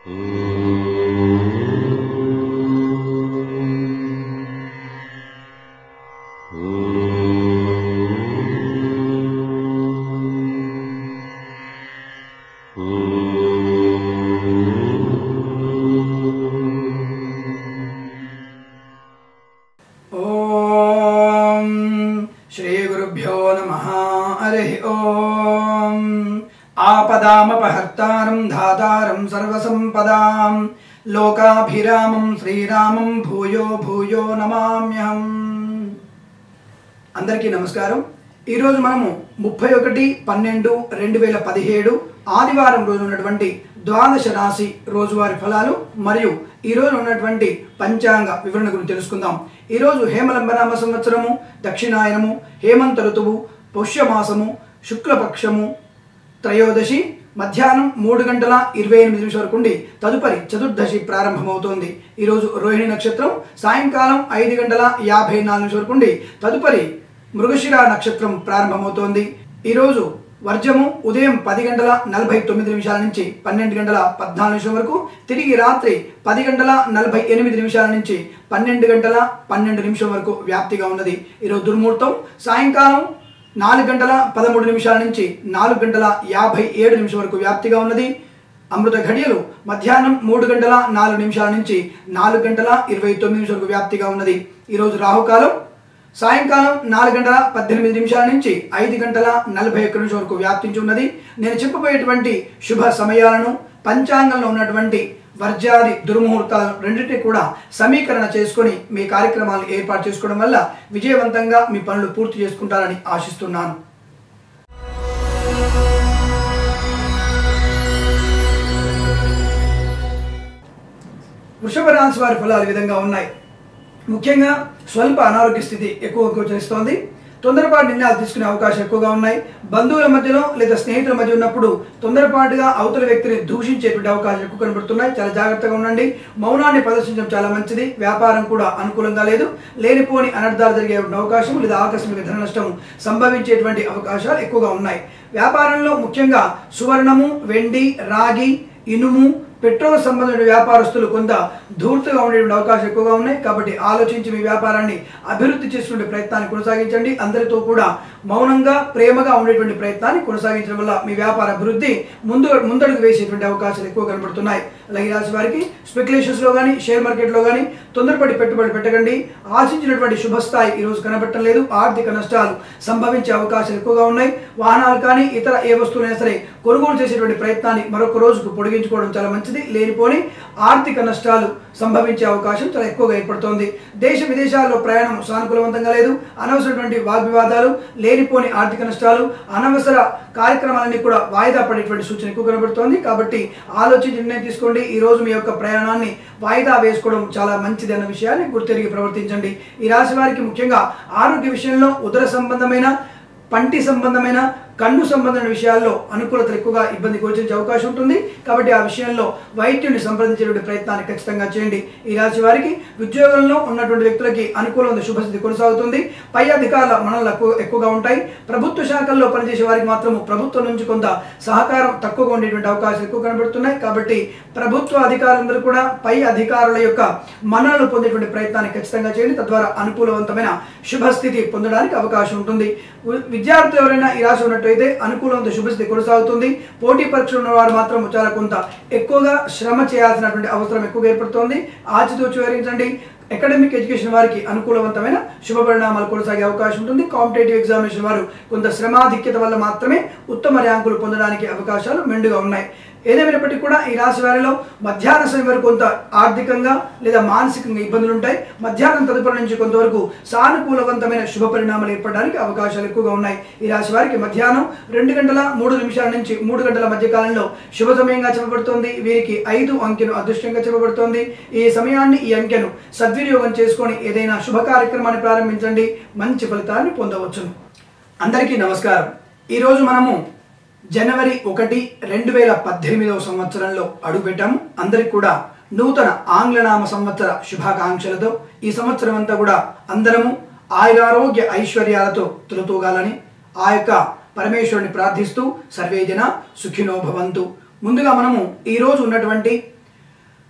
ఓం శ్రీ గురుభ్యో నమ హరి ఓం ఆపదామపహర్తారం ధాతారం సర్వసంపదాం లోకాభిరామం శ్రీరామం భూయో భూయో నమామ్యహం అందరికీ నమస్కారం ఈరోజు మనము ముప్పై ఒకటి పన్నెండు రెండు వేల పదిహేడు ఆదివారం రోజు ఉన్నటువంటి ద్వాదశ రాశి రోజువారి ఫలాలు మరియు ఈ రోజు ఉన్నటువంటి పంచాంగ వివరణ గురించి తెలుసుకుందాం ఈరోజు హేమలంబనామ సంవత్సరము దక్షిణాయనము హేమంత ఋతువు పుష్యమాసము శుక్లపక్షము త్రయోదశి మధ్యాహ్నం మూడు గంటల ఇరవై ఎనిమిది నిమిషాల వరకు ఉండి తదుపరి చతుర్దశి ప్రారంభమవుతోంది ఈరోజు రోహిణి నక్షత్రం సాయంకాలం ఐదు గంటల యాభై నాలుగు నిమిషాల వరకు ఉండి తదుపరి మృగశిర నక్షత్రం ప్రారంభమవుతోంది ఈరోజు వర్జము ఉదయం పది గంటల నలభై తొమ్మిది నిమిషాల నుంచి పన్నెండు గంటల పద్నాలుగు నిమిషం వరకు తిరిగి రాత్రి పది గంటల నలభై ఎనిమిది నిమిషాల నుంచి పన్నెండు గంటల పన్నెండు నిమిషం వరకు వ్యాప్తిగా ఉన్నది ఈరోజు దుర్ముహూర్తం సాయంకాలం నాలుగు గంటల పదమూడు నిమిషాల నుంచి నాలుగు గంటల యాభై ఏడు నిమిషం వరకు వ్యాప్తిగా ఉన్నది అమృత ఘడియలు మధ్యాహ్నం మూడు గంటల నాలుగు నిమిషాల నుంచి నాలుగు గంటల ఇరవై తొమ్మిది నిమిషాల వరకు వ్యాప్తిగా ఉన్నది ఈరోజు రాహుకాలం సాయంకాలం నాలుగు గంటల పద్దెనిమిది నిమిషాల నుంచి ఐదు గంటల నలభై ఒక్క నిమిషం వరకు వ్యాప్తించి ఉన్నది నేను చెప్పబోయేటువంటి శుభ సమయాలను పంచాంగంలో ఉన్నటువంటి వర్జాది దుర్ముహూర్తాలను రెండింటినీ కూడా సమీకరణ చేసుకొని మీ కార్యక్రమాలు ఏర్పాటు చేసుకోవడం వల్ల విజయవంతంగా మీ పనులు పూర్తి చేసుకుంటారని ఆశిస్తున్నాను వృషభ రాశి వారి ఫలాలు ఈ విధంగా ఉన్నాయి ముఖ్యంగా స్వల్ప అనారోగ్య స్థితి ఎక్కువ గోచరిస్తోంది తొందరపాటు నిర్ణయాలు తీసుకునే అవకాశం ఎక్కువగా ఉన్నాయి బంధువుల మధ్యలో లేదా స్నేహితుల మధ్య ఉన్నప్పుడు తొందరపాటుగా అవతల వ్యక్తిని దూషించేటువంటి అవకాశాలు ఎక్కువ కనబడుతున్నాయి చాలా జాగ్రత్తగా ఉండండి మౌనాన్ని ప్రదర్శించడం చాలా మంచిది వ్యాపారం కూడా అనుకూలంగా లేదు లేనిపోని అనర్థాలు జరిగే అవకాశం లేదా ఆకస్మిక ధన నష్టం సంభవించేటువంటి అవకాశాలు ఎక్కువగా ఉన్నాయి వ్యాపారంలో ముఖ్యంగా సువర్ణము వెండి రాగి ఇనుము పెట్రోల్ సంబంధించిన వ్యాపారస్తులు కొంత ధూర్తుగా ఉండేటువంటి అవకాశం ఎక్కువగా ఉన్నాయి కాబట్టి ఆలోచించి మీ వ్యాపారాన్ని అభివృద్ధి చేసుకునే ప్రయత్నాన్ని కొనసాగించండి అందరితో కూడా మౌనంగా ప్రేమగా ఉండేటువంటి ప్రయత్నాన్ని కొనసాగించడం వల్ల మీ వ్యాపార అభివృద్ధి ముందు ముందడుగు వేసేటువంటి అవకాశాలు ఎక్కువ కనబడుతున్నాయి అలాగే ఈ రాశి వారికి స్పెక్యులేషన్స్ లో కానీ షేర్ మార్కెట్ లో కానీ తొందరపడి పెట్టుబడి పెట్టకండి ఆశించినటువంటి శుభస్థాయి ఈ రోజు కనబడటం లేదు ఆర్థిక నష్టాలు సంభవించే అవకాశాలు ఎక్కువగా ఉన్నాయి వాహనాలు కానీ ఇతర ఏ వస్తువులైనా సరే కొనుగోలు చేసేటువంటి ప్రయత్నాన్ని మరొక రోజుకు పొడిగించుకోవడం చాలా మంచిది లేనిపోని ఆర్థిక నష్టాలు సంభవించే అవకాశం చాలా ఎక్కువగా ఏర్పడుతోంది దేశ విదేశాల్లో ప్రయాణం సానుకూలవంతంగా లేదు అనవసరమైనటువంటి వాగ్వివాదాలు లేనిపోని ఆర్థిక నష్టాలు అనవసర కార్యక్రమాలన్నీ కూడా వాయిదా పడేటువంటి సూచన ఎక్కువ కనబడుతోంది కాబట్టి ఆలోచించి నిర్ణయం తీసుకోండి ఈ రోజు మీ యొక్క ప్రయాణాన్ని వాయిదా వేసుకోవడం చాలా మంచిది అన్న విషయాన్ని గుర్తెరిగి ప్రవర్తించండి ఈ రాశి వారికి ముఖ్యంగా ఆరోగ్య విషయంలో ఉదర సంబంధమైన పంటి సంబంధమైన కన్ను సంబంధమైన విషయాల్లో అనుకూలతలు ఎక్కువగా ఇబ్బంది గోచరించే అవకాశం ఉంటుంది కాబట్టి ఆ విషయంలో వైద్యుని సంప్రదించేటువంటి ప్రయత్నాన్ని ఖచ్చితంగా చేయండి ఈ రాశి వారికి ఉద్యోగంలో ఉన్నటువంటి వ్యక్తులకి అనుకూలమైన శుభస్థితి కొనసాగుతుంది పై అధికారుల మనలు ఎక్కువ- ఎక్కువగా ఉంటాయి ప్రభుత్వ శాఖల్లో పనిచేసే వారికి మాత్రం ప్రభుత్వం నుంచి కొంత సహకారం తక్కువగా ఉండేటువంటి అవకాశాలు ఎక్కువ కనబడుతున్నాయి కాబట్టి ప్రభుత్వ అధికారులందరూ కూడా పై అధికారుల యొక్క మన్ననలు పొందేటువంటి ప్రయత్నాన్ని ఖచ్చితంగా చేయండి తద్వారా అనుకూలవంతమైన శుభస్థితి పొందడానికి అవకాశం ఉంటుంది వి- విద్యార్థులు ఎవరైనా ఈ రాశి ఉన్నట్టయితే అనుకూలవంత శుభస్థితి కొనసాగుతుంది పోటీ పరీక్షలు ఉన్న వారు మాత్రం చాలా కొంత ఎక్కువగా శ్రమ చేయాల్సినటువంటి అవసరం ఎక్కువగా ఏర్పడుతోంది ఆచితూచి వివరించండి అకాడమిక్ ఎడ్యుకేషన్ వారికి అనుకూలవంతమైన శుభ పరిణామాలు కొనసాగే అవకాశం ఉంటుంది కాంపిటేటివ్ ఎగ్జామినేషన్ వారు కొంత శ్రమాధిక్యత వల్ల మాత్రమే ఉత్తమ ర్యాంకులు పొందడానికి అవకాశాలు మెండుగా ఉన్నాయి ఏదేమైనప్పటికీ కూడా ఈ రాశి వారిలో మధ్యాహ్న సమయం వరకు కొంత ఆర్థికంగా లేదా మానసికంగా ఇబ్బందులు ఉంటాయి మధ్యాహ్నం తదుపరి నుంచి కొంతవరకు సానుకూలవంతమైన శుభ పరిణామాలు ఏర్పడడానికి అవకాశాలు ఎక్కువగా ఉన్నాయి ఈ రాశి వారికి మధ్యాహ్నం రెండు గంటల మూడు నిమిషాల నుంచి మూడు గంటల మధ్య కాలంలో శుభ సమయంగా చెప్పబడుతోంది వీరికి ఐదు అంకెను అదృష్టంగా చెప్పబడుతోంది ఈ సమయాన్ని ఈ అంకెను సద్వినియోగం చేసుకొని ఏదైనా శుభ కార్యక్రమాన్ని ప్రారంభించండి మంచి ఫలితాన్ని పొందవచ్చును అందరికీ నమస్కారం ఈరోజు మనము జనవరి ఒకటి రెండు వేల పద్దెనిమిదవ సంవత్సరంలో అడుగుపెట్టాము అందరికి కూడా నూతన ఆంగ్లనామ సంవత్సర శుభాకాంక్షలతో ఈ సంవత్సరం అంతా కూడా అందరము ఆయురారోగ్య ఐశ్వర్యాలతో తులతూగాలని ఆ యొక్క పరమేశ్వరుని ప్రార్థిస్తూ సర్వేజన సుఖినో భవంతు ముందుగా మనము ఈరోజు ఉన్నటువంటి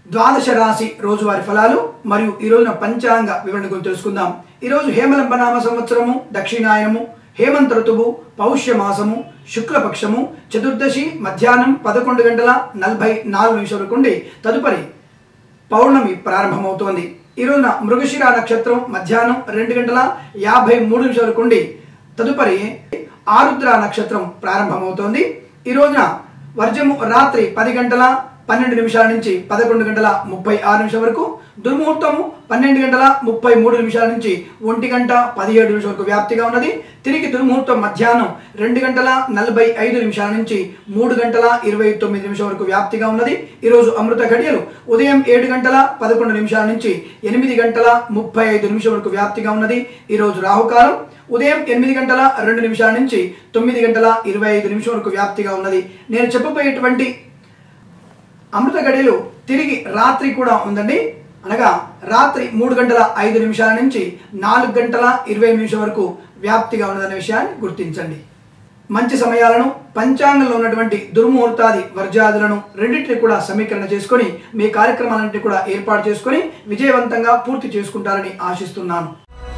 ద్వాదశ రాశి రోజువారి ఫలాలు మరియు ఈ రోజున పంచాంగ వివరణ గురించి తెలుసుకుందాం ఈరోజు హేమలంబనామ సంవత్సరము దక్షిణాయనము హేమంత ఋతువు పౌష్య మాసము శుక్లపక్షము చతుర్దశి మధ్యాహ్నం పదకొండు గంటల నలభై నాలుగు నిమిషాల నుండి తదుపరి పౌర్ణమి ప్రారంభమవుతోంది ఈ రోజున మృగశిర నక్షత్రం మధ్యాహ్నం రెండు గంటల యాభై మూడు నిమిషాల నుండి తదుపరి ఆరుద్ర నక్షత్రం ప్రారంభమవుతోంది ఈ రోజున వర్జము రాత్రి పది గంటల పన్నెండు నిమిషాల నుంచి పదకొండు గంటల ముప్పై ఆరు నిమిషాల వరకు దుర్ముహూర్తము పన్నెండు గంటల ముప్పై మూడు నిమిషాల నుంచి ఒంటి గంట పదిహేడు నిమిషాల వరకు వ్యాప్తిగా ఉన్నది తిరిగి దుర్ముహూర్తం మధ్యాహ్నం రెండు గంటల నలభై ఐదు నిమిషాల నుంచి మూడు గంటల ఇరవై తొమ్మిది నిమిషాల వరకు వ్యాప్తిగా ఉన్నది ఈరోజు అమృత ఘడియలు ఉదయం ఏడు గంటల పదకొండు నిమిషాల నుంచి ఎనిమిది గంటల ముప్పై ఐదు నిమిషాల వరకు వ్యాప్తిగా ఉన్నది ఈరోజు రాహుకాలం ఉదయం ఎనిమిది గంటల రెండు నిమిషాల నుంచి తొమ్మిది గంటల ఇరవై ఐదు నిమిషాల వరకు వ్యాప్తిగా ఉన్నది నేను చెప్పబోయేటువంటి అమృత గడియలు తిరిగి రాత్రి కూడా ఉందండి అనగా రాత్రి మూడు గంటల ఐదు నిమిషాల నుంచి నాలుగు గంటల ఇరవై నిమిషం వరకు వ్యాప్తిగా ఉన్నదనే విషయాన్ని గుర్తించండి మంచి సమయాలను పంచాంగంలో ఉన్నటువంటి దుర్ముహూర్తాది వర్జాదులను రెండింటిని కూడా సమీకరణ చేసుకొని మీ కార్యక్రమాలన్నింటినీ కూడా ఏర్పాటు చేసుకొని విజయవంతంగా పూర్తి చేసుకుంటారని ఆశిస్తున్నాను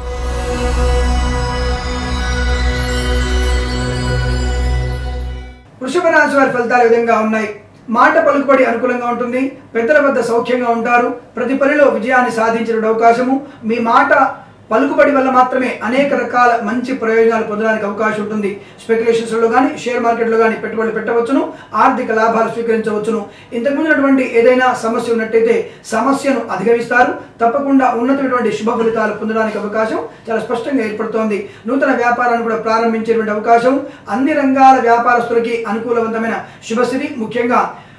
వృషభ రాశి వారి ఫలితాలు ఈ విధంగా ఉన్నాయి మాట పలుకుబడి అనుకూలంగా ఉంటుంది పెద్దల వద్ద సౌఖ్యంగా ఉంటారు ప్రతి పనిలో విజయాన్ని సాధించిన అవకాశము మీ మాట పలుకుబడి వల్ల మాత్రమే అనేక రకాల మంచి ప్రయోజనాలు పొందడానికి అవకాశం ఉంటుంది స్పెక్యులేషన్స్లో కానీ షేర్ మార్కెట్లో కానీ పెట్టుబడులు పెట్టవచ్చును ఆర్థిక లాభాలు స్వీకరించవచ్చును ఇంతకుముందు ఉన్నటువంటి ఏదైనా సమస్య ఉన్నట్టయితే సమస్యను అధిగమిస్తారు తప్పకుండా ఉన్నతమైనటువంటి శుభ ఫలితాలు పొందడానికి అవకాశం చాలా స్పష్టంగా ఏర్పడుతోంది నూతన వ్యాపారాన్ని కూడా ప్రారంభించేటువంటి అవకాశం అన్ని రంగాల వ్యాపారస్తులకి అనుకూలవంతమైన శుభస్థితి ముఖ్యంగా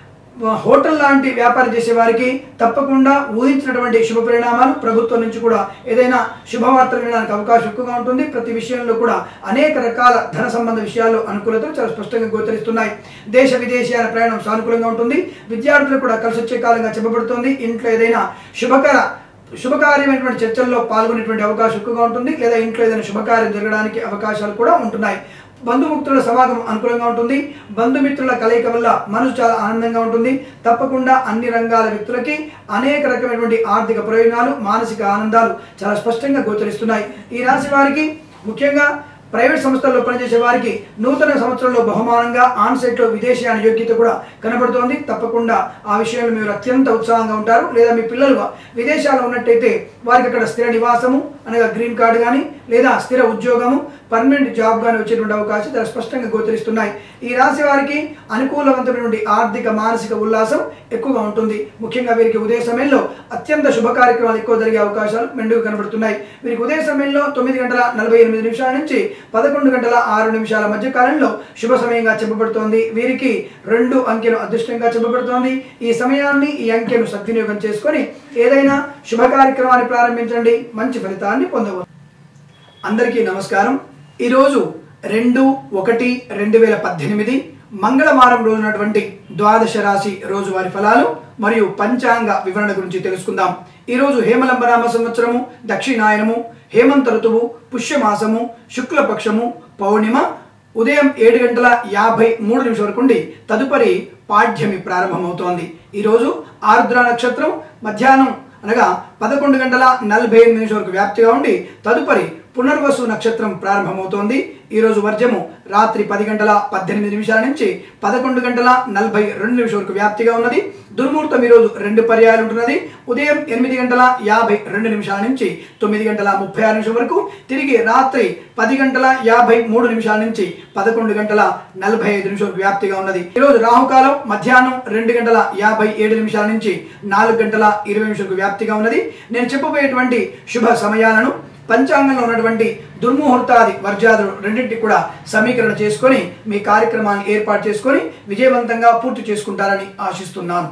హోటల్ లాంటి వ్యాపారం చేసే వారికి తప్పకుండా ఊహించినటువంటి శుభ పరిణామాలు ప్రభుత్వం నుంచి కూడా ఏదైనా శుభవార్తలు వినడానికి అవకాశం ఎక్కువగా ఉంటుంది ప్రతి విషయంలో కూడా అనేక రకాల ధన సంబంధ విషయాల్లో అనుకూలతలు చాలా స్పష్టంగా గోచరిస్తున్నాయి దేశ విదేశీయాల ప్రయాణం సానుకూలంగా ఉంటుంది విద్యార్థులు కూడా కలిసి వచ్చే కాలంగా చెప్పబడుతుంది ఇంట్లో ఏదైనా శుభకర శుభకార్యమైనటువంటి చర్చల్లో పాల్గొనేటువంటి అవకాశం ఎక్కువగా ఉంటుంది లేదా ఇంట్లో ఏదైనా శుభకార్యం జరగడానికి అవకాశాలు కూడా ఉంటున్నాయి బంధుమిత్రుల సమాగమం అనుకూలంగా ఉంటుంది బంధుమిత్రుల కలయిక వల్ల మనసు చాలా ఆనందంగా ఉంటుంది తప్పకుండా అన్ని రంగాల వ్యక్తులకి అనేక రకమైనటువంటి ఆర్థిక ప్రయోజనాలు మానసిక ఆనందాలు చాలా స్పష్టంగా గోచరిస్తున్నాయి ఈ రాశి వారికి ముఖ్యంగా ప్రైవేట్ సంస్థల్లో పనిచేసే వారికి నూతన సంవత్సరంలో బహుమానంగా ఆన్సైట్లో విదేశీయాన యోగ్యత కూడా కనబడుతోంది తప్పకుండా ఆ విషయంలో మీరు అత్యంత ఉత్సాహంగా ఉంటారు లేదా మీ పిల్లలు విదేశాల్లో ఉన్నట్టయితే వారికి అక్కడ స్థిర నివాసము అనగా గ్రీన్ కార్డు కానీ లేదా స్థిర ఉద్యోగము పర్మనెంట్ జాబ్ కానీ వచ్చేటువంటి అవకాశం చాలా స్పష్టంగా గోచరిస్తున్నాయి ఈ రాశి వారికి అనుకూలవంతమైనటువంటి ఆర్థిక మానసిక ఉల్లాసం ఎక్కువగా ఉంటుంది ముఖ్యంగా వీరికి ఉదయ సమయంలో అత్యంత శుభ కార్యక్రమాలు ఎక్కువ జరిగే అవకాశాలు మెండుగా కనబడుతున్నాయి వీరికి ఉదయ సమయంలో తొమ్మిది గంటల నలభై ఎనిమిది నిమిషాల నుంచి పదకొండు గంటల ఆరు నిమిషాల మధ్య కాలంలో శుభ సమయంగా చెప్పబడుతోంది వీరికి రెండు అంకెను అదృష్టంగా చెప్పబడుతోంది ఈ సమయాన్ని ఈ అంకెను సద్వినియోగం చేసుకొని ఏదైనా శుభ కార్యక్రమాన్ని ప్రారంభించండి మంచి ఫలితాన్ని పొందవచ్చు అందరికీ నమస్కారం ఈరోజు రెండు ఒకటి రెండు వేల పద్దెనిమిది మంగళవారం రోజునటువంటి ద్వాదశ రాశి రోజువారి ఫలాలు మరియు పంచాంగ వివరణ గురించి తెలుసుకుందాం ఈరోజు హేమలంబనామ సంవత్సరము దక్షిణాయనము హేమంత ఋతువు పుష్యమాసము శుక్లపక్షము పౌర్ణిమ ఉదయం ఏడు గంటల యాభై మూడు నిమిషం వరకు ఉండి తదుపరి పాఠ్యమి ప్రారంభమవుతోంది ఈరోజు ఆరుద్ర నక్షత్రం మధ్యాహ్నం అనగా పదకొండు గంటల నలభై ఎనిమిది నిమిషం వరకు వ్యాప్తిగా ఉండి తదుపరి పునర్వసు నక్షత్రం ప్రారంభమవుతోంది ఈరోజు వర్జము రాత్రి పది గంటల పద్దెనిమిది నిమిషాల నుంచి పదకొండు గంటల నలభై రెండు నిమిషం వరకు వ్యాప్తిగా ఉన్నది దుర్ముహూర్తం ఈరోజు రెండు పర్యాయాలు ఉంటున్నది ఉదయం ఎనిమిది గంటల యాభై రెండు నిమిషాల నుంచి తొమ్మిది గంటల ముప్పై ఆరు నిమిషం వరకు తిరిగి రాత్రి పది గంటల యాభై మూడు నిమిషాల నుంచి పదకొండు గంటల నలభై ఐదు నిమిషం వరకు వ్యాప్తిగా ఉన్నది ఈరోజు రాహుకాలం మధ్యాహ్నం రెండు గంటల యాభై ఏడు నిమిషాల నుంచి నాలుగు గంటల ఇరవై నిమిషాలకు వ్యాప్తిగా ఉన్నది నేను చెప్పబోయేటువంటి శుభ సమయాలను పంచాంగంలో ఉన్నటువంటి దుర్ముహూర్తాది వర్జాదులు రెండింటికి కూడా సమీకరణ చేసుకొని మీ కార్యక్రమాన్ని ఏర్పాటు చేసుకొని విజయవంతంగా పూర్తి చేసుకుంటారని ఆశిస్తున్నాను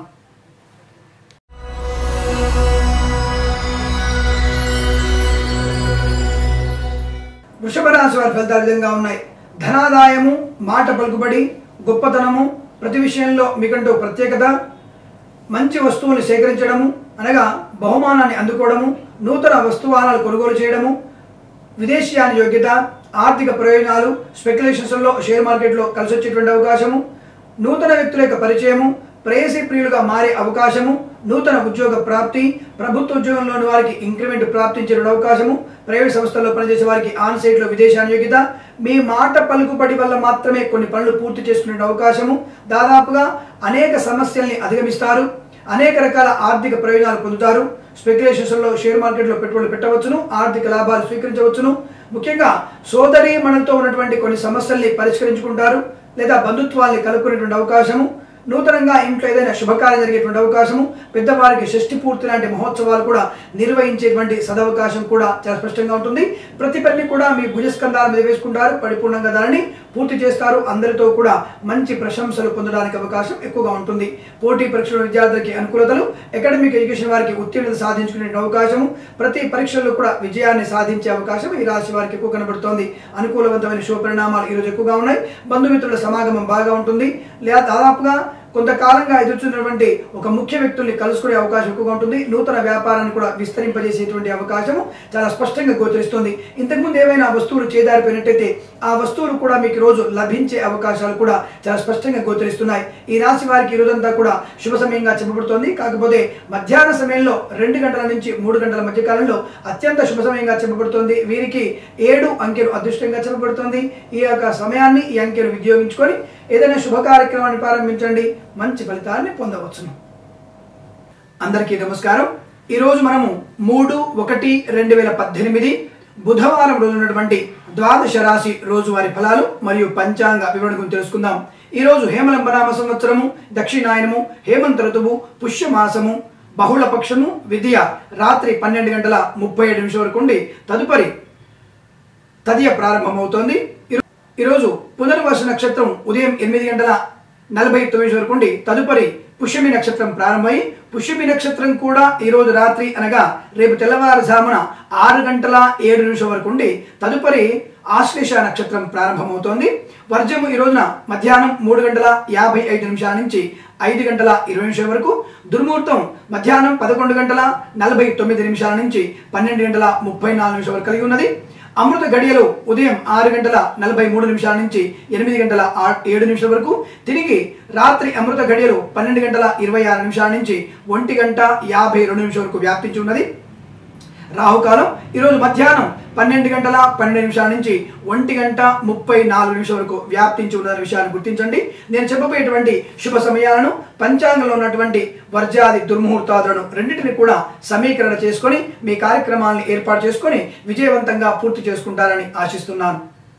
వృషభ రాశి వారి ఫలితాలు ఈ విధంగా ఉన్నాయి ధనాదాయము మాట పలుకుబడి గొప్పతనము ప్రతి విషయంలో మీకంటూ ప్రత్యేకత మంచి వస్తువులు సేకరించడము అనగా బహుమానాన్ని అందుకోవడము నూతన వస్తువాహనాలు కొనుగోలు చేయడము విదేశీయాన యోగ్యత ఆర్థిక ప్రయోజనాలు స్పెక్యులేషన్స్లో షేర్ మార్కెట్లో కలిసి వచ్చేటువంటి అవకాశము నూతన వ్యక్తుల యొక్క పరిచయము ప్రేయసి ప్రియులుగా మారే అవకాశము నూతన ఉద్యోగ ప్రాప్తి ప్రభుత్వ ఉద్యోగంలోని వారికి ఇంక్రిమెంట్ ప్రాప్తించే అవకాశము ప్రైవేట్ సంస్థల్లో పనిచేసే వారికి ఆన్ సైట్లో విదేశానుయోగ్యత మీ మాట పలుకుబడి వల్ల మాత్రమే కొన్ని పనులు పూర్తి చేసుకునే అవకాశము దాదాపుగా అనేక సమస్యల్ని అధిగమిస్తారు అనేక రకాల ఆర్థిక ప్రయోజనాలు పొందుతారు స్పెక్యులేషన్స్లో షేర్ మార్కెట్లో పెట్టుబడులు పెట్టవచ్చును ఆర్థిక లాభాలు స్వీకరించవచ్చును ముఖ్యంగా సోదరి మనతో ఉన్నటువంటి కొన్ని సమస్యల్ని పరిష్కరించుకుంటారు లేదా బంధుత్వాల్ని కలుపుకునేటువంటి అవకాశము నూతనంగా ఇంట్లో ఏదైనా శుభకార్యం జరిగేటువంటి అవకాశము పెద్దవారికి షష్ఠి పూర్తి లాంటి మహోత్సవాలు కూడా నిర్వహించేటువంటి సదవకాశం కూడా చాలా స్పష్టంగా ఉంటుంది ప్రతి పని కూడా మీ భుజస్కంధాల మీద వేసుకుంటారు పరిపూర్ణంగా దానిని పూర్తి చేస్తారు అందరితో కూడా మంచి ప్రశంసలు పొందడానికి అవకాశం ఎక్కువగా ఉంటుంది పోటీ పరీక్షల విద్యార్థులకి అనుకూలతలు అకాడమిక్ ఎడ్యుకేషన్ వారికి ఉత్తీర్ణత సాధించుకునే అవకాశము ప్రతి పరీక్షల్లో కూడా విజయాన్ని సాధించే అవకాశం ఈ రాశి వారికి ఎక్కువ కనబడుతోంది అనుకూలవంతమైన శుభ పరిణామాలు ఈరోజు ఎక్కువగా ఉన్నాయి బంధుమిత్రుల సమాగమం బాగా ఉంటుంది లేదా దాదాపుగా కొంతకాలంగా ఎదుర్కొన్నటువంటి ఒక ముఖ్య వ్యక్తుల్ని కలుసుకునే అవకాశం ఎక్కువగా ఉంటుంది నూతన వ్యాపారాన్ని కూడా విస్తరింపజేసేటువంటి అవకాశము చాలా స్పష్టంగా గోచరిస్తుంది ఇంతకుముందు ఏవైనా వస్తువులు చేదారిపోయినట్టయితే ఆ వస్తువులు కూడా మీకు ఈ రోజు లభించే అవకాశాలు కూడా చాలా స్పష్టంగా గోచరిస్తున్నాయి ఈ రాశి వారికి ఈ రోజంతా కూడా శుభ సమయంగా చెప్పబడుతోంది కాకపోతే మధ్యాహ్న సమయంలో రెండు గంటల నుంచి మూడు గంటల మధ్య కాలంలో అత్యంత శుభ సమయంగా చెప్పబడుతోంది వీరికి ఏడు అంకెలు అదృష్టంగా చెప్పబడుతోంది ఈ యొక్క సమయాన్ని ఈ అంకెలు వినియోగించుకొని ఏదైనా శుభ కార్యక్రమాన్ని ప్రారంభించండి మంచి ఫలితాన్ని పొందవచ్చును అందరికీ నమస్కారం ఈరోజు మనము మూడు ఒకటి రెండు వేల పద్దెనిమిది బుధవారం రోజు ఉన్నటువంటి ద్వాదశ రాశి రోజువారి ఫలాలు మరియు పంచాంగ వివరణ గురించి తెలుసుకుందాం ఈరోజు హేమలంబనామ సంవత్సరము దక్షిణాయనము హేమంత ఋతువు పుష్యమాసము బహుళ పక్షము విద్య రాత్రి పన్నెండు గంటల ముప్పై ఏడు నిమిషం వరకు ఉండి తదుపరి తదియ ప్రారంభమవుతోంది ఈరో- ఈరోజు పునర్వస నక్షత్రం ఉదయం ఎనిమిది గంటల నలభై తొమ్మిది వరకు ఉండి తదుపరి పుష్యమి నక్షత్రం ప్రారంభమై పుష్యమి నక్షత్రం కూడా ఈ రోజు రాత్రి అనగా రేపు తెల్లవారుజామున ఆరు గంటల ఏడు నిమిషం వరకు ఉండి తదుపరి ఆశ్లేష నక్షత్రం ప్రారంభమవుతోంది వర్జము ఈ రోజున మధ్యాహ్నం మూడు గంటల యాభై ఐదు నిమిషాల నుంచి ఐదు గంటల ఇరవై నిమిషాల వరకు దుర్ముహూర్తం మధ్యాహ్నం పదకొండు గంటల నలభై తొమ్మిది నిమిషాల నుంచి పన్నెండు గంటల ముప్పై నాలుగు నిమిషాల వరకు కలిగి ఉన్నది అమృత గడియలు ఉదయం ఆరు గంటల నలభై మూడు నిమిషాల నుంచి ఎనిమిది గంటల ఆ- ఏడు నిమిషాల వరకు తిరిగి రాత్రి అమృత గడియలు పన్నెండు గంటల ఇరవై ఆరు నిమిషాల నుంచి ఒంటి గంట యాభై రెండు నిమిషాల వరకు వ్యాపించి ఉన్నది రాహుకాలం ఈరోజు మధ్యాహ్నం పన్నెండు గంటల పన్నెండు నిమిషాల నుంచి ఒంటి గంట ముప్పై నాలుగు నిమిషాల వరకు వ్యాప్తించి ఉన్న విషయాన్ని గుర్తించండి నేను చెప్పబోయేటువంటి శుభ సమయాలను పంచాంగంలో ఉన్నటువంటి వర్జాది దుర్ముహూర్తాదులను రెండింటిని కూడా సమీకరణ చేసుకొని మీ కార్యక్రమాలను ఏర్పాటు చేసుకొని విజయవంతంగా పూర్తి చేసుకుంటారని ఆశిస్తున్నాను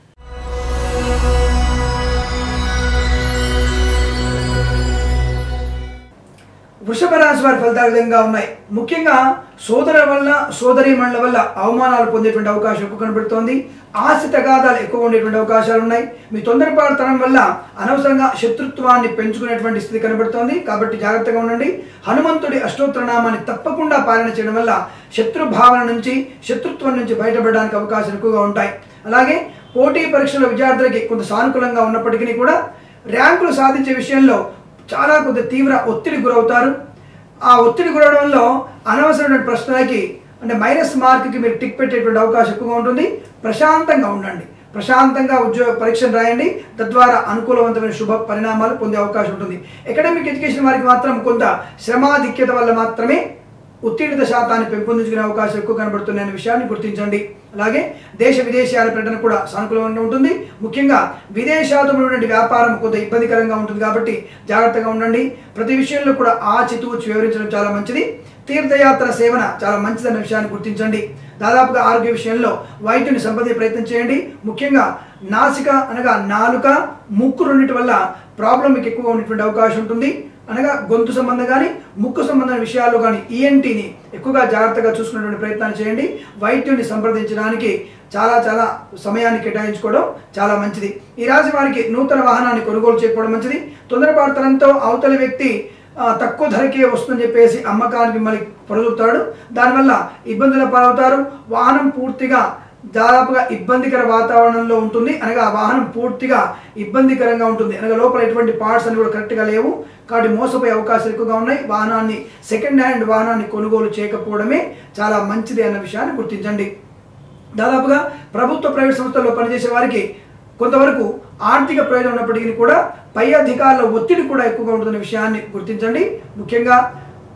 వృషభ రాశి వారి ఫలితాలు ఈ విధంగా ఉన్నాయి ముఖ్యంగా సోదర వల్ల సోదరీమణుల వల్ల అవమానాలు పొందేటువంటి అవకాశం ఎక్కువ కనబడుతోంది ఆస్తి తగాదాలు ఎక్కువ ఉండేటువంటి అవకాశాలు ఉన్నాయి మీ తొందరపాటుతనం వల్ల అనవసరంగా శత్రుత్వాన్ని పెంచుకునేటువంటి స్థితి కనబడుతోంది కాబట్టి జాగ్రత్తగా ఉండండి హనుమంతుడి అష్టోత్తర నామాన్ని తప్పకుండా పాలన చేయడం వల్ల శత్రు భావన నుంచి శత్రుత్వం నుంచి బయటపడడానికి అవకాశాలు ఎక్కువగా ఉంటాయి అలాగే పోటీ పరీక్షల విద్యార్థులకి కొంత సానుకూలంగా ఉన్నప్పటికీ కూడా ర్యాంకులు సాధించే విషయంలో చాలా కొద్ది తీవ్ర ఒత్తిడి గురవుతారు ఆ ఒత్తిడి గురవడంలో అనవసరమైన ప్రశ్నలకి అంటే మైనస్ మార్క్కి మీరు టిక్ పెట్టేటువంటి అవకాశం ఎక్కువగా ఉంటుంది ప్రశాంతంగా ఉండండి ప్రశాంతంగా ఉద్యోగ పరీక్షలు రాయండి తద్వారా అనుకూలవంతమైన శుభ పరిణామాలు పొందే అవకాశం ఉంటుంది అకాడమిక్ ఎడ్యుకేషన్ వారికి మాత్రం కొంత శ్రమాధిక్యత వల్ల మాత్రమే ఉత్తీర్ణత శాతాన్ని పెంపొందించుకునే అవకాశం ఎక్కువ కనబడుతున్నాయనే విషయాన్ని గుర్తించండి అలాగే దేశ విదేశాల పర్యటన కూడా సానుకూలంగా ఉంటుంది ముఖ్యంగా విదేశాలతో ఉన్నటువంటి వ్యాపారం కొంత ఇబ్బందికరంగా ఉంటుంది కాబట్టి జాగ్రత్తగా ఉండండి ప్రతి విషయంలో కూడా ఆచితూచి వివరించడం చాలా మంచిది తీర్థయాత్ర సేవన చాలా మంచిదన్న విషయాన్ని గుర్తించండి దాదాపుగా ఆరోగ్య విషయంలో వైద్యుని సంప్రదించే ప్రయత్నం చేయండి ముఖ్యంగా నాసిక అనగా నాలుక ముక్కు రెండింటి వల్ల ప్రాబ్లం మీకు ఎక్కువ ఉండేటువంటి అవకాశం ఉంటుంది అనగా గొంతు సంబంధం కానీ ముక్కు సంబంధమైన విషయాల్లో కానీ ఈఎన్టీని ఎక్కువగా జాగ్రత్తగా చూసుకునేటువంటి ప్రయత్నాలు చేయండి వైద్యుని సంప్రదించడానికి చాలా చాలా సమయాన్ని కేటాయించుకోవడం చాలా మంచిది ఈ రాశి వారికి నూతన వాహనాన్ని కొనుగోలు చేయకపోవడం మంచిది తొందరపాటుతనంతో అవతలి వ్యక్తి ఆ, తక్కువ ధరకే వస్తుందని చెప్పేసి అమ్మకానికి మిమ్మల్ని పొరుదుతాడు దానివల్ల ఇబ్బందుల పాలవుతారు వాహనం పూర్తిగా దాదాపుగా ఇబ్బందికర వాతావరణంలో ఉంటుంది అనగా ఆ వాహనం పూర్తిగా ఇబ్బందికరంగా ఉంటుంది అనగా లోపల ఎటువంటి పార్ట్స్ అని కూడా కరెక్ట్గా లేవు కాబట్టి మోసపోయే అవకాశాలు ఎక్కువగా ఉన్నాయి వాహనాన్ని సెకండ్ హ్యాండ్ వాహనాన్ని కొనుగోలు చేయకపోవడమే చాలా మంచిది అన్న విషయాన్ని గుర్తించండి దాదాపుగా ప్రభుత్వ ప్రైవేట్ సంస్థల్లో పనిచేసే వారికి కొంతవరకు ఆర్థిక ప్రయోజనం ఉన్నప్పటికీ కూడా పై అధికారుల ఒత్తిడి కూడా ఎక్కువగా ఉంటున్న విషయాన్ని గుర్తించండి ముఖ్యంగా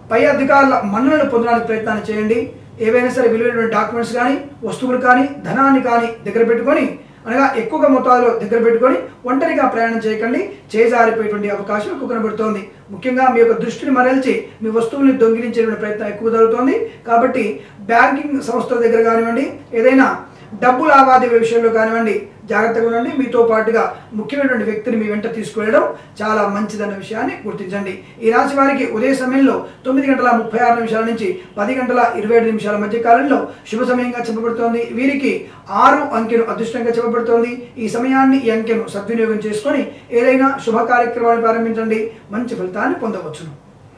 పై అధికారుల మన్ననలు పొందడానికి ప్రయత్నాన్ని చేయండి ఏవైనా సరే విలువైనటువంటి డాక్యుమెంట్స్ కానీ వస్తువులు కానీ ధనాన్ని కానీ దగ్గర పెట్టుకొని అనగా ఎక్కువగా మొత్తాల్లో దగ్గర పెట్టుకొని ఒంటరిగా ప్రయాణం చేయకండి చేజారిపోయేటువంటి అవకాశం ఎక్కువ కనబడుతోంది ముఖ్యంగా మీ యొక్క దృష్టిని మరల్చి మీ వస్తువుల్ని దొంగిలించేటువంటి ప్రయత్నం ఎక్కువ జరుగుతోంది కాబట్టి బ్యాంకింగ్ సంస్థల దగ్గర కానివ్వండి ఏదైనా డబ్బు లావాదేవీ విషయంలో కానివ్వండి జాగ్రత్తగా ఉండండి మీతో పాటుగా ముఖ్యమైనటువంటి వ్యక్తిని మీ వెంట తీసుకువెళ్ళడం చాలా మంచిదన్న విషయాన్ని గుర్తించండి ఈ రాశి వారికి ఉదయ సమయంలో తొమ్మిది గంటల ముప్పై ఆరు నిమిషాల నుంచి పది గంటల ఇరవై ఏడు నిమిషాల మధ్య కాలంలో శుభ సమయంగా చెప్పబడుతోంది వీరికి ఆరు అంకెను అదృష్టంగా చెప్పబడుతోంది ఈ సమయాన్ని ఈ అంకెను సద్వినియోగం చేసుకొని ఏదైనా శుభ కార్యక్రమాన్ని ప్రారంభించండి మంచి ఫలితాన్ని పొందవచ్చును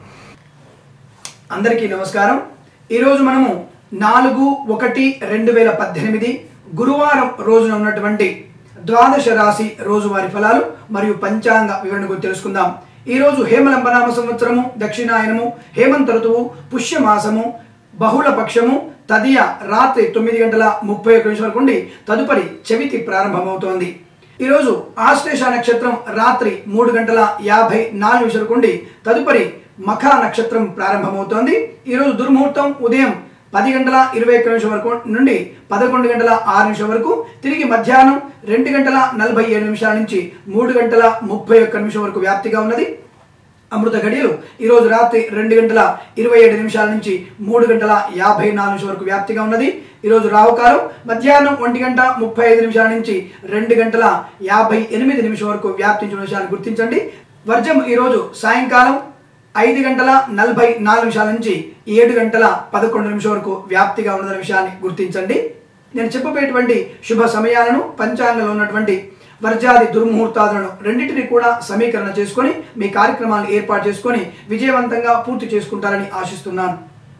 అందరికీ నమస్కారం ఈరోజు మనము నాలుగు ఒకటి రెండు వేల పద్దెనిమిది గురువారం రోజున ఉన్నటువంటి ద్వాదశ రాశి రోజువారి ఫలాలు మరియు పంచాంగ వివరణ గురించి తెలుసుకుందాం ఈ రోజు హేమలంబనామ సంవత్సరము దక్షిణాయనము హేమంత ఋతువు పుష్యమాసము బహుళ పక్షము తదియ రాత్రి తొమ్మిది గంటల ముప్పై ఒక్క నిమిషాల నుండి తదుపరి చవితి ప్రారంభమవుతోంది ఈరోజు ఆశ్లేష నక్షత్రం రాత్రి మూడు గంటల యాభై నాలుగు నిమిషాల నుండి తదుపరి మఖ నక్షత్రం ప్రారంభమవుతోంది ఈరోజు దుర్ముహూర్తం ఉదయం పది గంటల ఇరవై ఒక్క నిమిషం వరకు నుండి పదకొండు గంటల ఆరు నిమిషం వరకు తిరిగి మధ్యాహ్నం రెండు గంటల నలభై ఏడు నిమిషాల నుంచి మూడు గంటల ముప్పై ఒక్క నిమిషం వరకు వ్యాప్తిగా ఉన్నది అమృత గడియలు ఈరోజు రాత్రి రెండు గంటల ఇరవై ఏడు నిమిషాల నుంచి మూడు గంటల యాభై నాలుగు నిమిషం వరకు వ్యాప్తిగా ఉన్నది ఈరోజు రావుకాలం మధ్యాహ్నం ఒంటి గంట ముప్పై ఐదు నిమిషాల నుంచి రెండు గంటల యాభై ఎనిమిది నిమిషం వరకు వ్యాప్తించిన విషయాన్ని గుర్తించండి వర్జం ఈరోజు సాయంకాలం ఐదు గంటల నలభై నాలుగు నిమిషాల నుంచి ఏడు గంటల పదకొండు నిమిషం వరకు వ్యాప్తిగా ఉన్న విషయాన్ని గుర్తించండి నేను చెప్పబోయేటువంటి శుభ సమయాలను పంచాంగంలో ఉన్నటువంటి వర్జాది దుర్ముహూర్తాలను రెండింటిని కూడా సమీకరణ చేసుకొని మీ కార్యక్రమాలను ఏర్పాటు చేసుకొని విజయవంతంగా పూర్తి చేసుకుంటారని ఆశిస్తున్నాను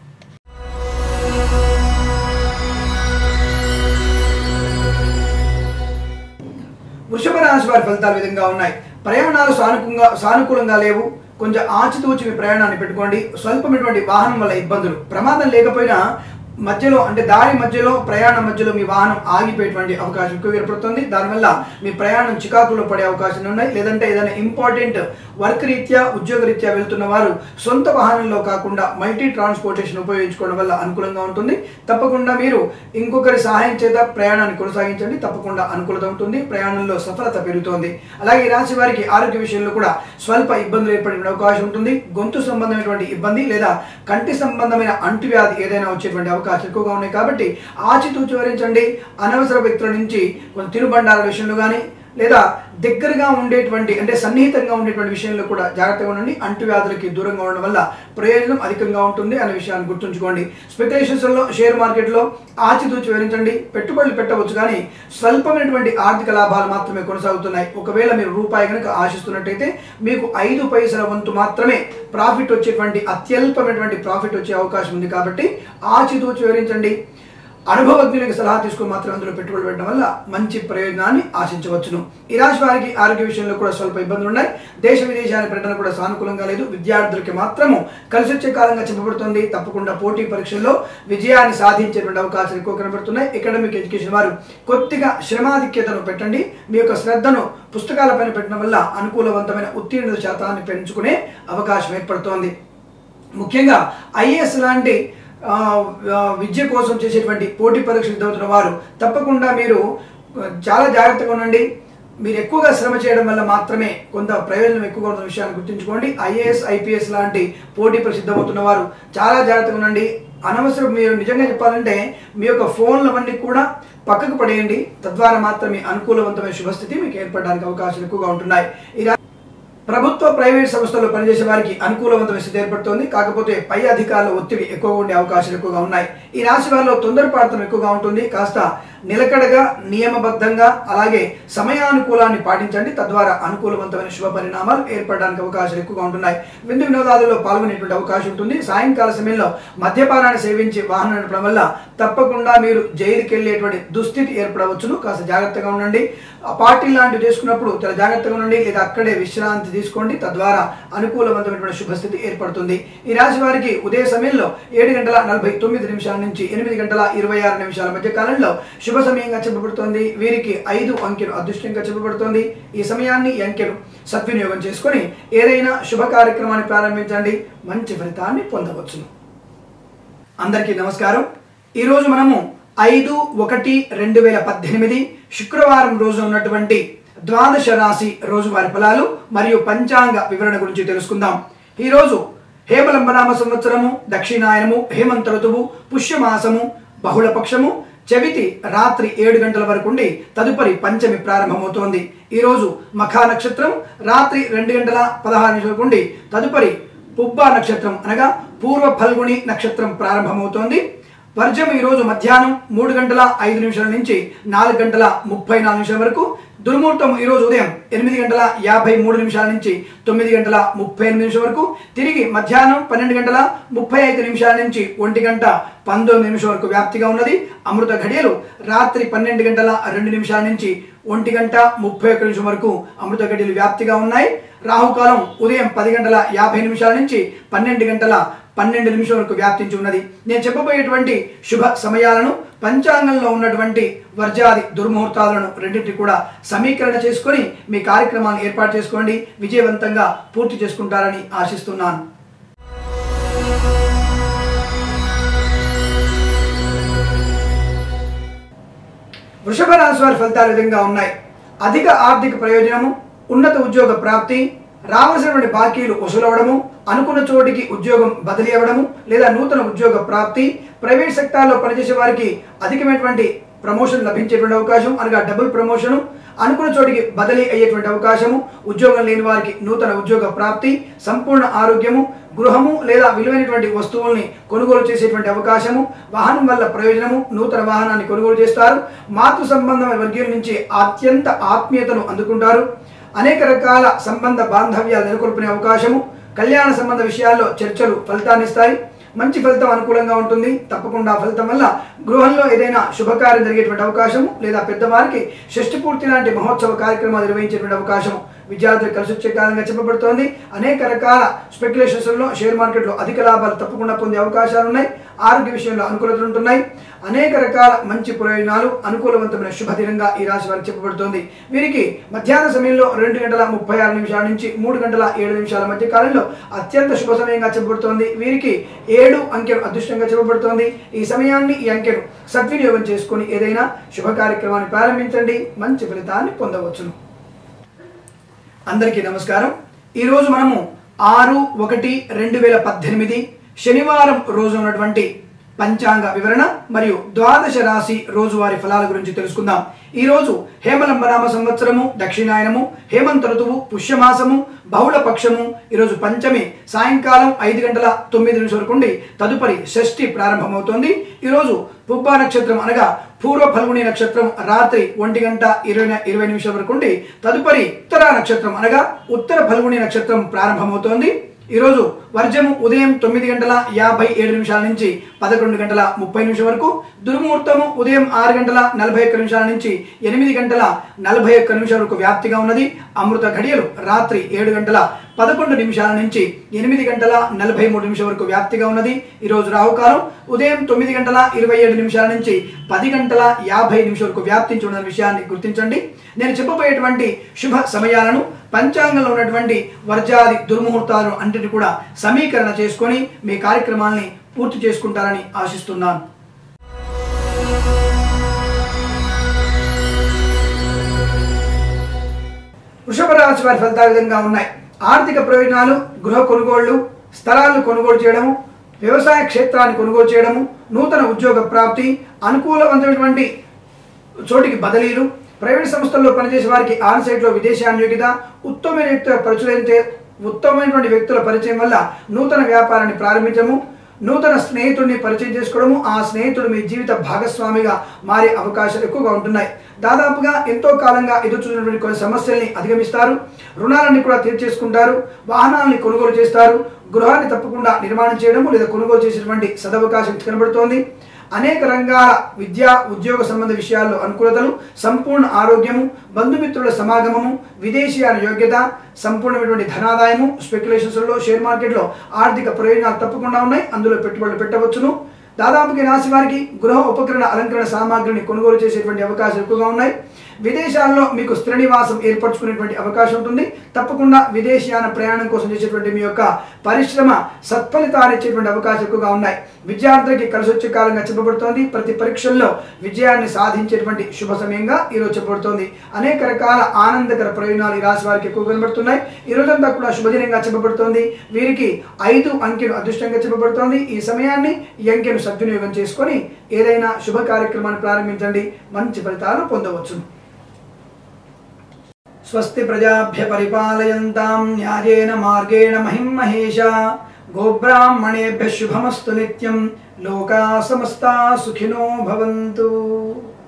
వృషభ రాశి వారి ఫలితాలు ఈ విధంగా ఉన్నాయి ప్రయాణాలు సానుకూలంగా సానుకూలంగా లేవు కొంచెం ఆచితూచి మీ ప్రయాణాన్ని పెట్టుకోండి స్వల్పమైనటువంటి వాహనం వల్ల ఇబ్బందులు ప్రమాదం లేకపోయినా మధ్యలో అంటే దారి మధ్యలో ప్రయాణం మధ్యలో మీ వాహనం ఆగిపోయేటువంటి అవకాశం ఎక్కువ ఏర్పడుతుంది దానివల్ల మీ ప్రయాణం చికాకులో పడే అవకాశాలు ఉన్నాయి లేదంటే ఏదైనా ఇంపార్టెంట్ వర్క్ రీత్యా ఉద్యోగ రీత్యా వెళ్తున్న వారు సొంత వాహనంలో కాకుండా మల్టీ ట్రాన్స్పోర్టేషన్ ఉపయోగించుకోవడం వల్ల అనుకూలంగా ఉంటుంది తప్పకుండా మీరు ఇంకొకరి సహాయం చేత ప్రయాణాన్ని కొనసాగించండి తప్పకుండా అనుకూలత ఉంటుంది ప్రయాణంలో సఫలత పెరుగుతోంది అలాగే ఈ రాశి వారికి ఆరోగ్య విషయంలో కూడా స్వల్ప ఇబ్బందులు ఏర్పడే అవకాశం ఉంటుంది గొంతు సంబంధమైనటువంటి ఇబ్బంది లేదా కంటి సంబంధమైన అంటువ్యాధి ఏదైనా వచ్చేటువంటి అవకాశం ఎక్కువగా ఉన్నాయి కాబట్టి ఆచితూచి వరించండి అనవసర వ్యక్తుల నుంచి కొంచెం తినుబండాల విషయంలో కానీ లేదా దగ్గరగా ఉండేటువంటి అంటే సన్నిహితంగా ఉండేటువంటి విషయంలో కూడా జాగ్రత్తగా ఉండండి అంటువ్యాధులకి దూరంగా ఉండడం వల్ల ప్రయోజనం అధికంగా ఉంటుంది అనే విషయాన్ని గుర్తుంచుకోండి స్పెక్యులేషన్స్లో షేర్ మార్కెట్లో ఆచితూచి వివరించండి పెట్టుబడులు పెట్టవచ్చు కానీ స్వల్పమైనటువంటి ఆర్థిక లాభాలు మాత్రమే కొనసాగుతున్నాయి ఒకవేళ మీరు రూపాయి కనుక ఆశిస్తున్నట్టయితే మీకు ఐదు పైసల వంతు మాత్రమే ప్రాఫిట్ వచ్చేటువంటి అత్యల్పమైనటువంటి ప్రాఫిట్ వచ్చే అవకాశం ఉంది కాబట్టి ఆచితూచి వివరించండి అనుభవజ్ఞునికి సలహా తీసుకుని మాత్రం అందులో పెట్టుబడి పెట్టడం వల్ల మంచి ప్రయోజనాన్ని ఆశించవచ్చును ఈ రాశి వారికి ఆరోగ్య విషయంలో కూడా స్వల్ప ఇబ్బందులు ఉన్నాయి దేశ విదేశాల పర్యటన కూడా సానుకూలంగా లేదు విద్యార్థులకి మాత్రము కలిసి వచ్చే కాలంగా చెప్పబడుతుంది తప్పకుండా పోటీ పరీక్షల్లో విజయాన్ని సాధించేటువంటి అవకాశాలు ఎక్కువ కనబడుతున్నాయి అకాడమిక్ ఎడ్యుకేషన్ వారు కొద్దిగా శ్రమాధిక్యతను పెట్టండి మీ యొక్క శ్రద్ధను పుస్తకాలపైన పెట్టడం వల్ల అనుకూలవంతమైన ఉత్తీర్ణత శాతాన్ని పెంచుకునే అవకాశం ఏర్పడుతోంది ముఖ్యంగా ఐఏఎస్ లాంటి ఆ, ఆ, విద్య కోసం చేసేటువంటి పోటీ పరీక్షలు చదువుతున్న వారు తప్పకుండా మీరు ఆ, చాలా జాగ్రత్తగా ఉండండి మీరు ఎక్కువగా శ్రమ చేయడం వల్ల మాత్రమే కొంత ప్రయోజనం ఎక్కువగా ఉన్న విషయాన్ని గుర్తుంచుకోండి ఐఏఎస్ ఐపీఎస్ లాంటి పోటీ పరీక్ష సిద్ధమవుతున్న వారు చాలా జాగ్రత్తగా ఉండండి అనవసరం మీరు నిజంగా చెప్పాలంటే మీ యొక్క ఫోన్లవన్నీ కూడా పక్కకు పడేయండి తద్వారా మాత్రమే అనుకూలవంతమైన శుభస్థితి మీకు ఏర్పడడానికి అవకాశాలు ఎక్కువగా ఉంటున్నాయి ఈ రా- ప్రభుత్వ ప్రైవేట్ సంస్థల్లో పనిచేసే వారికి అనుకూలవంతమైన స్థితి ఏర్పడుతోంది కాకపోతే పై అధికారుల ఒత్తిడి ఎక్కువగా ఉండే అవకాశాలు ఎక్కువగా ఉన్నాయి ఈ రాశి వారిలో తొందరపాటుతనం ఎక్కువగా ఉంటుంది కాస్త నిలకడగా నియమబద్ధంగా అలాగే సమయానుకూలాన్ని పాటించండి తద్వారా అనుకూలవంతమైన శుభ పరిణామాలు ఏర్పడడానికి అవకాశాలు ఎక్కువగా ఉంటున్నాయి విందు వినోదాలలో పాల్గొనేటువంటి అవకాశం ఉంటుంది సాయంకాల సమయంలో మద్యపానాన్ని సేవించి వాహనం నడపడం వల్ల తప్పకుండా మీరు జైలుకి వెళ్ళేటువంటి దుస్థితి ఏర్పడవచ్చును కాస్త జాగ్రత్తగా ఉండండి ఆ పార్టీ లాంటివి చేసుకున్నప్పుడు చాలా జాగ్రత్తగా ఉండండి లేదా అక్కడే విశ్రాంతి తీసుకోండి తద్వారా అనుకూలవంతమైనటువంటి శుభస్థితి ఏర్పడుతుంది ఈ రాశి వారికి ఉదయ సమయంలో ఏడు గంటల నలభై తొమ్మిది నిమిషాల నుంచి ఎనిమిది గంటల ఇరవై ఆరు నిమిషాల మధ్య కాలంలో శుభ సమయంగా చెప్పబడుతోంది వీరికి ఐదు అంకెలు అదృష్టంగా చెప్పబడుతోంది ఈ సమయాన్ని ఈ అంకెలు సద్వినియోగం చేసుకొని ఏదైనా శుభ కార్యక్రమాన్ని ప్రారంభించండి మంచి ఫలితాన్ని పొందవచ్చును అందరికీ నమస్కారం ఈరోజు మనము ఐదు ఒకటి రెండు వేల పద్దెనిమిది శుక్రవారం రోజు ఉన్నటువంటి ద్వాదశ రాశి రోజువారి ఫలాలు మరియు పంచాంగ వివరణ గురించి తెలుసుకుందాం ఈరోజు హేమలంబనామ సంవత్సరము దక్షిణాయనము హేమంత ఋతువు పుష్యమాసము బహుళపక్షము చవితి రాత్రి ఏడు గంటల వరకు ఉండి తదుపరి పంచమి ప్రారంభమవుతోంది ఈరోజు మఖా నక్షత్రం రాత్రి రెండు గంటల పదహారు నిమిషాలకు ఉండి తదుపరి పుబ్బా నక్షత్రం అనగా పూర్వ ఫల్గుణి నక్షత్రం ప్రారంభమవుతోంది వర్జం ఈరోజు మధ్యాహ్నం మూడు గంటల ఐదు నిమిషాల నుంచి నాలుగు గంటల ముప్పై నాలుగు నిమిషాల వరకు దుర్ముహూర్తం ఈరోజు ఉదయం ఎనిమిది గంటల యాభై మూడు నిమిషాల నుంచి తొమ్మిది గంటల ముప్పై ఎనిమిది నిమిషాల వరకు తిరిగి మధ్యాహ్నం పన్నెండు గంటల ముప్పై ఐదు నిమిషాల నుంచి ఒంటి గంట పంతొమ్మిది నిమిషాల వరకు వ్యాప్తిగా ఉన్నది అమృత ఘడియలు రాత్రి పన్నెండు గంటల రెండు నిమిషాల నుంచి ఒంటి గంట ముప్పై ఒక్క నిమిషం వరకు అమృత గడియలు వ్యాప్తిగా ఉన్నాయి రాహుకాలం ఉదయం పది గంటల యాభై నిమిషాల నుంచి పన్నెండు గంటల పన్నెండు నిమిషం వరకు వ్యాప్తించి ఉన్నది నేను చెప్పబోయేటువంటి శుభ సమయాలను పంచాంగంలో ఉన్నటువంటి వర్జాది దుర్ముహూర్తాలను రెండింటిని కూడా సమీకరణ చేసుకొని మీ కార్యక్రమాన్ని ఏర్పాటు చేసుకోండి విజయవంతంగా పూర్తి చేసుకుంటారని ఆశిస్తున్నాను వృషభ రాశి వారి ఫలితాలు ఈ విధంగా ఉన్నాయి అధిక ఆర్థిక ప్రయోజనము ఉన్నత ఉద్యోగ ప్రాప్తి రావాల్సినటువంటి బాకీలు వసూలవడము అనుకున్న చోటికి ఉద్యోగం బదిలీ అవ్వడము లేదా నూతన ఉద్యోగ ప్రాప్తి ప్రైవేట్ సెక్టార్లో పనిచేసే వారికి అధికమైనటువంటి ప్రమోషన్ లభించేటువంటి అవకాశం అనగా డబుల్ ప్రమోషను అనుకున్న చోటికి బదిలీ అయ్యేటువంటి అవకాశము ఉద్యోగం లేని వారికి నూతన ఉద్యోగ ప్రాప్తి సంపూర్ణ ఆరోగ్యము గృహము లేదా విలువైనటువంటి వస్తువుల్ని కొనుగోలు చేసేటువంటి అవకాశము వాహనం వల్ల ప్రయోజనము నూతన వాహనాన్ని కొనుగోలు చేస్తారు మాతృ సంబంధమైన వర్గీయుల నుంచి అత్యంత ఆత్మీయతను అందుకుంటారు అనేక రకాల సంబంధ బాంధవ్యాలు నెలకొల్పునే అవకాశము కళ్యాణ సంబంధ విషయాల్లో చర్చలు ఫలితాన్నిస్తాయి మంచి ఫలితం అనుకూలంగా ఉంటుంది తప్పకుండా ఫలితం వల్ల గృహంలో ఏదైనా శుభకార్యం జరిగేటువంటి అవకాశం లేదా పెద్దవారికి షష్ఠి పూర్తి లాంటి మహోత్సవ కార్యక్రమాలు నిర్వహించేటువంటి అవకాశం విద్యార్థులు కలిసి వచ్చే కాలంగా చెప్పబడుతోంది అనేక రకాల స్పెక్యులేషన్స్లో షేర్ మార్కెట్లో అధిక లాభాలు తప్పకుండా పొందే అవకాశాలు ఉన్నాయి ఆరోగ్య విషయంలో అనుకూలతలు ఉంటున్నాయి అనేక రకాల మంచి ప్రయోజనాలు అనుకూలవంతమైన శుభదినంగా ఈ రాశి వారికి చెప్పబడుతోంది వీరికి మధ్యాహ్న సమయంలో రెండు గంటల ముప్పై ఆరు నిమిషాల నుంచి మూడు గంటల ఏడు నిమిషాల మధ్య కాలంలో అత్యంత శుభ సమయంగా చెప్పబడుతోంది వీరికి ఏడు అంకెలు అదృష్టంగా చెప్పబడుతోంది ఈ సమయాన్ని ఈ అంకెను సద్వినియోగం చేసుకొని ఏదైనా శుభ కార్యక్రమాన్ని ప్రారంభించండి మంచి ఫలితాన్ని పొందవచ్చును అందరికీ నమస్కారం ఈరోజు మనము ఆరు ఒకటి రెండు వేల పద్దెనిమిది శనివారం రోజు ఉన్నటువంటి పంచాంగ వివరణ మరియు ద్వాదశ రాశి రోజువారి ఫలాల గురించి తెలుసుకుందాం ఈ రోజు హేమలంబనామ సంవత్సరము దక్షిణాయనము హేమంత ఋతువు పుష్యమాసము బహుళ పక్షము ఈరోజు పంచమి సాయంకాలం ఐదు గంటల తొమ్మిది నిమిషం వరకు ఉండి తదుపరి షష్ఠి ప్రారంభమవుతోంది ఈరోజు పుబ్బా నక్షత్రం అనగా పూర్వ ఫల్గుణి నక్షత్రం రాత్రి ఒంటి గంట ఇరవై ఇరవై నిమిషాల వరకు ఉండి తదుపరి ఉత్తర నక్షత్రం అనగా ఉత్తర ఫల్గుణి నక్షత్రం ప్రారంభమవుతోంది ఈరోజు వర్జము ఉదయం తొమ్మిది గంటల యాభై ఏడు నిమిషాల నుంచి పదకొండు గంటల ముప్పై నిమిషం వరకు దుర్ముహూర్తము ఉదయం ఆరు గంటల నలభై ఒక్క నిమిషాల నుంచి ఎనిమిది గంటల నలభై ఒక్క నిమిషాల వరకు వ్యాప్తిగా ఉన్నది అమృత ఘడియలు రాత్రి ఏడు గంటల పదకొండు నిమిషాల నుంచి ఎనిమిది గంటల నలభై మూడు నిమిషాల వరకు వ్యాప్తిగా ఉన్నది ఈరోజు రాహుకాలం ఉదయం తొమ్మిది గంటల ఇరవై ఏడు నిమిషాల నుంచి పది గంటల యాభై నిమిషాల వరకు వ్యాప్తించి ఉన్న విషయాన్ని గుర్తించండి నేను చెప్పబోయేటువంటి శుభ సమయాలను పంచాంగంలో ఉన్నటువంటి వర్జాది దుర్ముహూర్తాలను అన్నిటిని కూడా సమీకరణ చేసుకొని మీ కార్యక్రమాల్ని పూర్తి చేసుకుంటారని ఆశిస్తున్నాను వృషభ రాశి వారి ఫలితాలు ఈ విధంగా ఉన్నాయి ఆర్థిక ప్రయోజనాలు గృహ కొనుగోళ్లు స్థలాలను కొనుగోలు చేయడము వ్యవసాయ క్షేత్రాన్ని కొనుగోలు చేయడము నూతన ఉద్యోగ ప్రాప్తి అనుకూలవంతమైనటువంటి చోటికి బదిలీలు ప్రైవేట్ సంస్థల్లో పనిచేసే వారికి ఆన్ సైట్లో విదేశాన్యోగ్యత ఉత్తమమైన వ్యక్తుల పరిచయం ఉత్తమమైనటువంటి వ్యక్తుల పరిచయం వల్ల నూతన వ్యాపారాన్ని ప్రారంభించము నూతన స్నేహితుడిని పరిచయం చేసుకోవడము ఆ స్నేహితుడు మీ జీవిత భాగస్వామిగా మారే అవకాశాలు ఎక్కువగా ఉంటున్నాయి దాదాపుగా ఎంతో కాలంగా ఎదురు చూసినటువంటి కొన్ని సమస్యల్ని అధిగమిస్తారు రుణాలన్నీ కూడా తీర్చేసుకుంటారు వాహనాలని కొనుగోలు చేస్తారు గృహాన్ని తప్పకుండా నిర్మాణం చేయడము లేదా కొనుగోలు చేసేటువంటి సదవకాశం కనబడుతోంది అనేక రంగాల విద్యా ఉద్యోగ సంబంధ విషయాల్లో అనుకూలతలు సంపూర్ణ ఆరోగ్యము బంధుమిత్రుల సమాగమము విదేశీయాల యోగ్యత సంపూర్ణమైనటువంటి ధనాదాయము స్పెక్యులేషన్స్లో షేర్ మార్కెట్లో ఆర్థిక ప్రయోజనాలు తప్పకుండా ఉన్నాయి అందులో పెట్టుబడులు పెట్టవచ్చును దాదాపుగా ఈ రాశి వారికి గృహ ఉపకరణ అలంకరణ సామాగ్రిని కొనుగోలు చేసేటువంటి అవకాశాలు ఎక్కువగా ఉన్నాయి విదేశాల్లో మీకు స్థిర నివాసం ఏర్పరచుకునేటువంటి అవకాశం ఉంటుంది తప్పకుండా విదేశీయాన ప్రయాణం కోసం చేసేటువంటి మీ యొక్క పరిశ్రమ సత్ఫలితాలు ఇచ్చేటువంటి అవకాశాలు ఎక్కువగా ఉన్నాయి విద్యార్థులకి కలిసి వచ్చే కాలంగా చెప్పబడుతోంది ప్రతి పరీక్షల్లో విజయాన్ని సాధించేటువంటి శుభ సమయంగా ఈరోజు చెప్పబడుతోంది అనేక రకాల ఆనందకర ప్రయోజనాలు ఈ రాశి వారికి ఎక్కువ కనబడుతున్నాయి ఈ రోజంతా కూడా శుభదినంగా చెప్పబడుతోంది వీరికి ఐదు అంకెలు అదృష్టంగా చెప్పబడుతోంది ఈ సమయాన్ని ఈ అంకెను సద్వినియోగం చేసుకొని ఏదైనా శుభ కార్యక్రమాన్ని ప్రారంభించండి మంచి ఫలితాలు పొందవచ్చు స్వస్తి ప్రజాభ్య పరిపాలయంతాం న్యాయేన మార్గేణ మహిం మహేష గోబ్రాహ్మణేభ్య శుభమస్తు నిత్యం లోకా సమస్తా సుఖినో భవంతు